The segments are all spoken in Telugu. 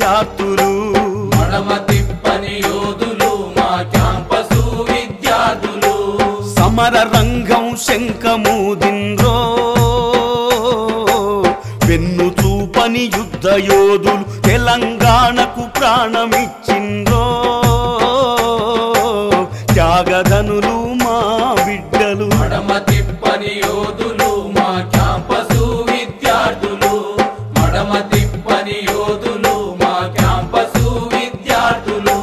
విద్యార్థులు మడమ తిప్పని యోధులు మా క్యాంపసు విద్యార్థులు సమర రంగం శంఖమూదింద్రో వెన్ను చూపని యుద్ధ యోధులు తెలంగాణకు ప్రాణమిచ్చిండ్రో త్యాగధనులు మా బిడ్డలు మడమ తిప్పని యోధులు మా క్యాంపసు విద్యార్థులు మడమ తిప్పని యోధులు మా క్యాంపసు విద్యార్థులు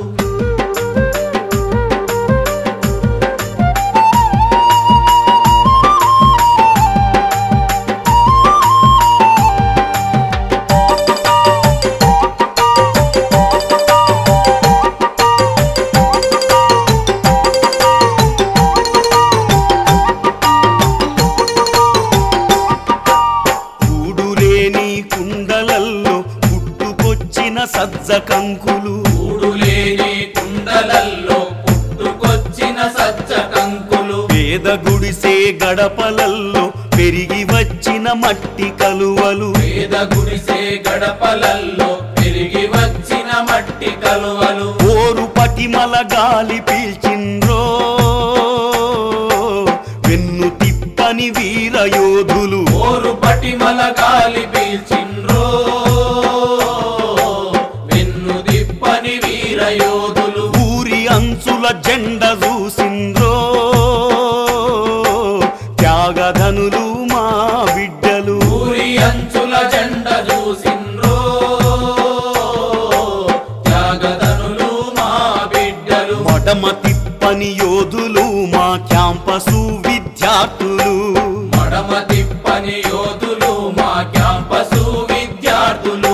కూడులేని కుండలల్లో పుట్టుకొచ్చిన సజ్జ కంకులు ఊడులేని కుండలల్లో పుట్టుకొచ్చిన సజ్జ కంకులు పేద గుడిసే గడపలల్లో పెరిగి వచ్చిన మట్టి కలువలు పేద గుడిసే గడపలల్లో పెరిగి వచ్చిన మట్టి కలువలు ఓరు పటిమల గాలి పీల్చిండ్రో వెన్ను తిప్పని వీర యోధులు ఓరు పటిమల గాలి పీల్చిండ్రో వెన్ను దిప్పని వీర యోధులు ఊరి అంచుల జెండ చూసిండ్రో త్యాగధనులు మా బిడ్డలు ఊరి అంచుల జెండ చూసిండ్రో త్యాగదనులు మా బిడ్డలు మడమ తిప్పని యోధులు మా క్యాంపసు విద్యార్థులు మడమ తిప్పని యోధులు మా క్యాంపసు విద్యార్థులు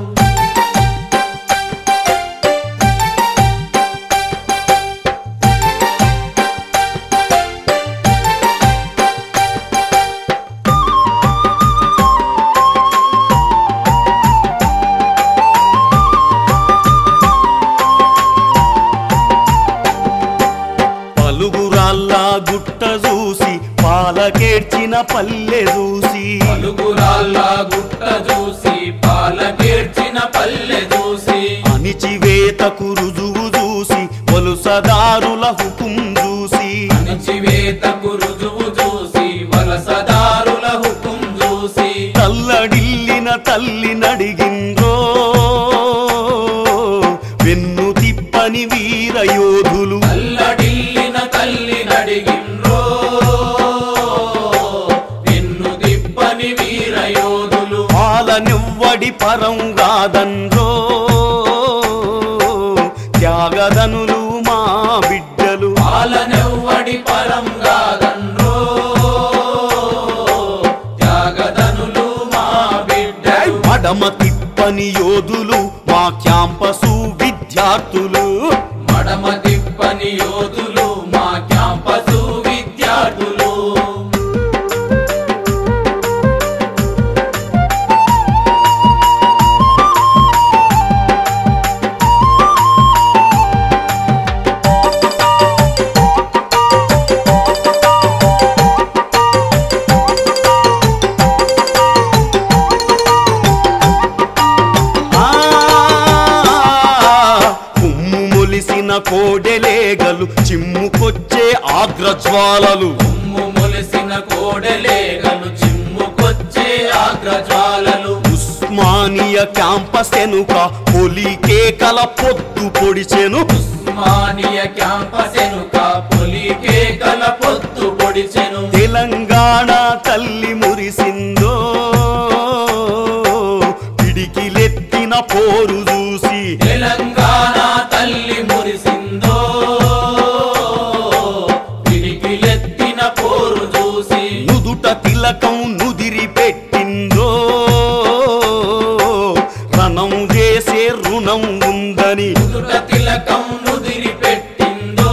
పలుగురాళ్ళ గుట్ట చూసి పాలకేర్చిన పల్లె చూసి పలుగురాళ్ళ గుట్ట చూసి పాలకేర్చిన పల్లె చూసి అణిచివేతకు రుజువు చూసి వలుసదారుల హుకుం చూసి అణిచివేతకు రుజువు చూసి వలసదారుల హుకుం చూసి తల్లడిల్లిన తల్లి నడిగిండ్రో వెన్ను తిప్పని వీర యోధులు అల్లడిల్లిన తల్లి నడిగిండ్రో వెన్ను దిప్పని వీర యోధులు పాలనివ్వడి పరం కాదన్రో త్యాగధనులు మా బిడ్డలు పాలనెవ్వడి పరం కాదన్రో త్యాగదనులు మా బిడ్డలు మడమ తిప్పని యోధులు మా క్యాంపసు విద్యార్థులు మడమ తిప్పని యోధులు మా క్యాంపసు విద్యార్థులు ఆ, కుమ్ము మొలిసిన కోడెలేగలు చిమ్ముకొచ్చే ఆగ్రజ్వాలలు ఉమ్ము మొలిసిన కోడలేగలు చిమ్ముకొచ్చే ఆగ్రజ్వాలలు ఉస్మానియ క్యాంపస్ ఎనుక పొలి కేకల పొద్దు పొడిచెను ఉస్మానియ క్యాంపస్ ఎనుక పొలి కేకల పొత్తు పొడిచెను తెలంగాణ తల్లి మురిసిందో పిడికిలెత్తిన పోరు చూసి తెలంగాణ తల్లి మురిసిందో పిడికిలెత్తిన పోరు చూసి నుదుట తిలకం నుదిరి పెట్టిందో రణం చేసే రుణం ఉందని నుదుట తిలకం నుదిరి పెట్టిందో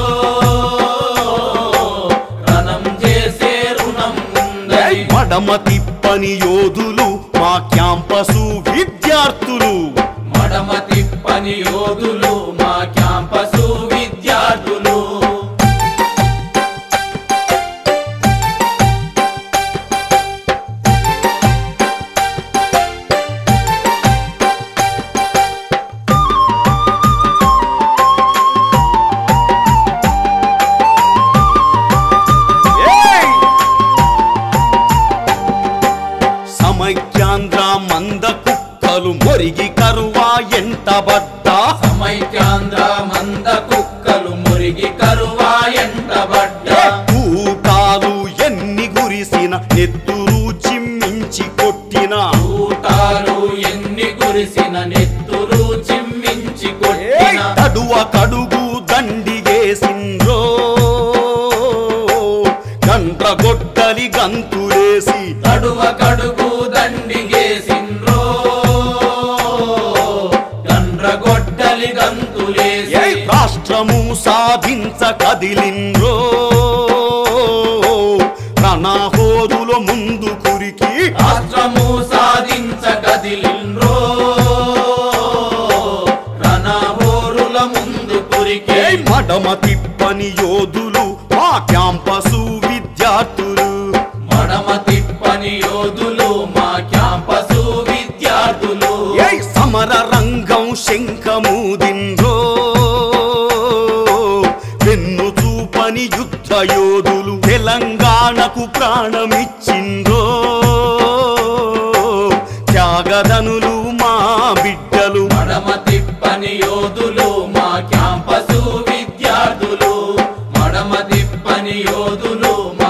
రణం చేసే రుణం ఉందని మడమ తిప్పని యోధులు మా క్యాంపసు విద్యార్థులు మడమ తిప్పని యోధులు మా క్యాంపసు విద్యార్థులు కరువా ఎంటబడ్డా సమైక్యాంధ్ర మంద కుక్కలు మురిగి కరువా ఎంటబడ్డా ఊటాలు ఎన్ని గురిసిన నెత్తురు చిమ్మించి కొట్టిన ఊటాలు ఎన్ని కురిసిన నెత్తురు చిమ్మించి కొట్టిన కడువ కడుగు దండిగేసిండ్రో గండ్ర గొడ్డలి గంతులేసి కడువ కడుగు దండిగేసిండ్రో గండ్రగొడ్డలి గంతులేసి ఏ రాష్ట్రము సాధించ కదిలిండ్రో రణహోరుల ముందు కురికి రాష్ట్రము సాధించ కదిలిండ్రో రణహోరుల ముందు కురికే ఏ మడమ తిప్పని యోధులు మా క్యాంపసు విద్యార్థులు మడమ తిప్పని యోధులు మా క్యాంపసు విద్యార్థులు ఏ సమర రంగం శంఖమూదిండ్రో వెన్ను చూపని యుద్ధ యోధులు తెలంగాణకు ప్రాణమిచ్చిండ్రో త్యాగదనులు మా బిడ్డలు మడమ తిప్పని యోధులు మా క్యాంపసు విద్యార్థులు మడమ తిప్పని యోధులు మా